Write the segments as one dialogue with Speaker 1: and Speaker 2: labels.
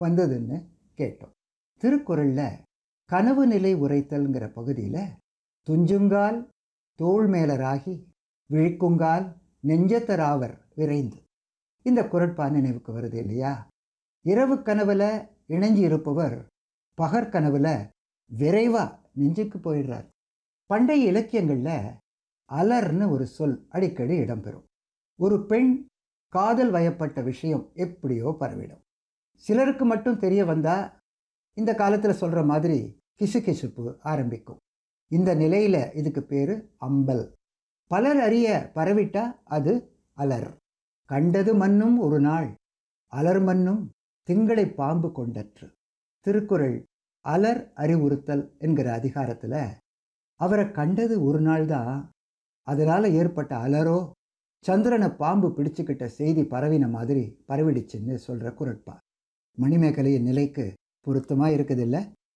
Speaker 1: வந்ததுன்னு கேட்டோம் திருக்குறளில் கனவு நிலை உரைத்தல்ங்கிற பகுதியில் துஞ்சுங்கால் தோள் மேலராகி விழிக்குங்கால் நெஞ்சத்தராவர் விரைந்து இந்த குரட்பா நினைவுக்கு வருது இல்லையா இரவு கனவுல இணைஞ்சு இருப்பவர் பகற்கனவுல விரைவா நெஞ்சுக்கு போயிடுறார் பண்டைய இலக்கியங்களில் அலர்னு ஒரு சொல் அடிக்கடி இடம்பெறும் ஒரு பெண் காதல் வயப்பட்ட விஷயம் எப்படியோ பரவிடும் சிலருக்கு மட்டும் தெரிய வந்தா இந்த காலத்தில் சொல்கிற மாதிரி கிசுகிசுப்பு ஆரம்பிக்கும் இந்த நிலையில் இதுக்கு பேர் அம்பல் பலர் அறிய பரவிட்டா அது அலர் கண்டது மண்ணும் ஒரு நாள் அலர் மண்ணும் திங்களை பாம்பு கொண்டற்று திருக்குறள் அலர் அறிவுறுத்தல் என்கிற அதிகாரத்தில் அவரை கண்டது ஒரு நாள் தான் அதனால் ஏற்பட்ட அலரோ சந்திரனை பாம்பு பிடிச்சுக்கிட்ட செய்தி பரவின மாதிரி பரவிடுச்சுன்னு சொல்கிற குரட்பா மணிமேகலையின் நிலைக்கு பொருத்தமாக இருக்குதில்ல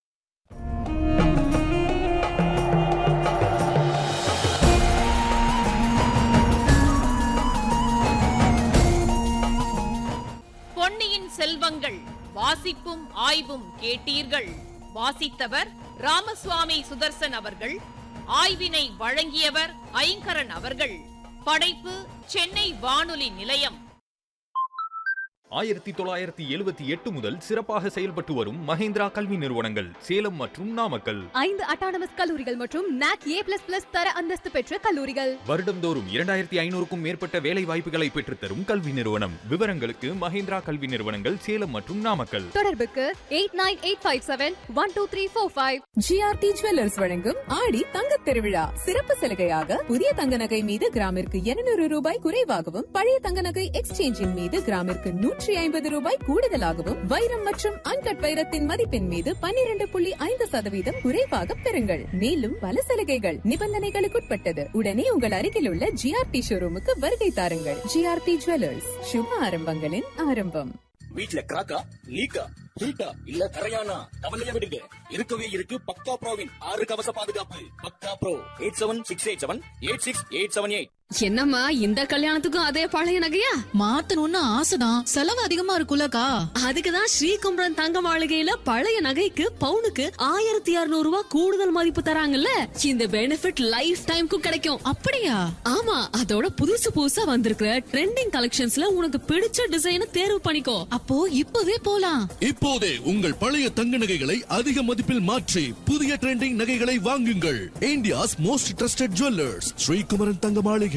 Speaker 2: பொன்னியின் செல்வங்கள் வாசிப்பும் ஆய்வும் கேட்டீர்கள் வாசித்தவர் ராமசுவாமி சுதர்சன் அவர்கள் ஆய்வினை வழங்கியவர் ஐங்கரன் அவர்கள் படைப்பு சென்னை வானொலி நிலையம்
Speaker 3: ஆயிரத்தி தொள்ளாயிரத்தி எழுபத்தி எட்டு முதல் சிறப்பாக செயல்பட்டு வரும் மஹேந்திரா கல்வி நிறுவனங்கள் சேலம் மற்றும் நாமக்கல்
Speaker 4: ஐந்து அட்டானமஸ் கல்லூரிகள் மற்றும் நாக் ஏ பிளஸ் பிளஸ் தர அந்தஸ்து பெற்ற கல்லூரிகள்
Speaker 3: வருடந்தோறும் இரண்டாயிரத்தி ஐநூறுக்கும் மேற்பட்ட வேலை வாய்ப்புகளை பெற்றுத்தரும் கல்வி நிறுவனம் விவரங்களுக்கு மஹேந்திரா கல்வி நிறுவனங்கள் சேலம் மற்றும் நாமக்கல்
Speaker 4: தொடர்புக்கு eight nine eight five seven one two three four five
Speaker 5: GRT jewellers வழங்கும் ஆடி தங்கத் திருவிழா சிறப்பு சலுகையாக புதிய தங்க நகை மீது கிராமிற்கு 200 ரூபாய் குறைவாகவும் பழைய தங்க நகை எக்ஸ்சேஞ்சின் மீது கிராமிற்கு நூற்றி ஐம்பது ரூபாய் கூடுதலாகவும் வைரம் மற்றும் அன்கட் வைரத்தின் மதிப்பின் மீது 12.5% புள்ளி ஐந்து சதவீதம் குறைவாக பெறுங்கள் மேலும் பல சலுகைகள் நிபந்தனைகளுக்குட்பட்டது உடனே உங்கள் அருகில் உள்ள ஜிஆர்டி ஷோரூமுக்கு வருகை தாருங்கள் ஜிஆர்டி ஜுவல்லர்ஸ் சுப ஆரம்பங்களின் ஆரம்பம்
Speaker 6: வீட்ல கிராக்கா லீக்கா ஹீட்டா இல்ல கரையானா கவலைய விடுங்க இருக்கவே இருக்கு பக்கா ப்ரோவின் ஆறு கவச பாதுகாப்பு பக்கா bro eight seven six eight seven eight six eight seven eight
Speaker 7: என்னம்மா இந்த கல்யாணத்துக்கும் அதே பழைய நகையா
Speaker 8: மாத்தணும்னு ஆசைதான் செலவு அதிகமா இருக்குல்லக்கா
Speaker 7: அதுக்குதான் ஸ்ரீகும்பரம் தங்க மாளிகையில பழைய நகைக்கு பவுனுக்கு ஆயிரத்தி இருநூறு ரூபாய் கூடுதல் மதிப்பு தராங்கல்ல இந்த பெனிஃபிட் லைஃப் டைம்க்கும் கிடைக்கும்
Speaker 8: அப்படியா
Speaker 7: ஆமா அதோட புதுசு புதுசா வந்திருக்கிற ட்ரெண்டிங் கலெக்ஷன்ஸ்ல உனக்கு பிடிச்ச டிசைனை தேர்வு பண்ணிக்கோ
Speaker 8: அப்போ இப்பவே போலாம்
Speaker 9: இப்போதே உங்கள் பழைய தங்க நகைகளை அதிக மதிப்பில் மாற்றி புதிய ட்ரெண்டிங் நகைகளை வாங்குங்கள் India's most trusted jewellers Sri Kumaran Thanga Maligai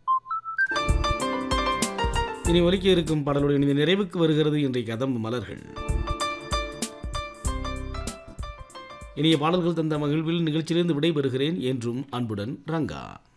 Speaker 10: இனி ஒலிக்க இருக்கும் பாடலுடைய இனிய நிறைவுக்கு வருகிறது இன்றைய கதம்பு மலர்கள் இனிய பாடல்கள் தந்த மகிழ்வில் நிகழ்ச்சியிலிருந்து விடைபெறுகிறேன் என்றும் அன்புடன் ரங்கா